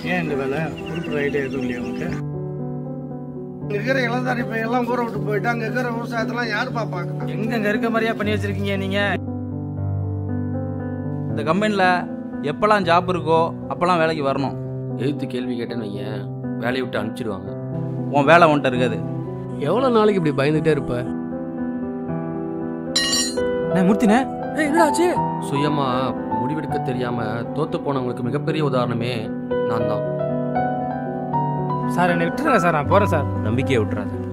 ஏன் இந்த வேலை உருப்புற ஐடியா எதுவும் இல்லையா உனக்கு இங்க இருக்கிற இளந்தாரி பையன் எல்லாம் ஊரை விட்டு போயிட்டு அங்க இருக்கிற விவசாயத்தெல்லாம் யாருப்பா பாக்குறா எங்கங்க இருக்க மாதிரியா பண்ணி வச்சிருக்கீங்க நீங்க இந்த கம்பெனியில் எப்போல்லாம் ஜாப் இருக்கோ அப்போல்லாம் வேலைக்கு வரணும் எதிர்த்து கேள்வி கேட்டேன்னு வையேன் வேலையை விட்டு அனுப்பிச்சிடுவாங்க உன் வேலை உன்ட்ட இருக்காது எவ்வளோ நாளைக்கு இப்படி பயந்துகிட்டே இருப்ப நான் மூர்த்தினே ஏய் என்னடா ஆச்சு சுயமா முடிவெடுக்க தெரியாம தோத்து போனவங்களுக்கு மிகப்பெரிய உதாரணமே நான் தான் சார் என்னை விட்டுருங்க சார் நான் போறேன் சார் நம்பிக்கையை விட்டுறாத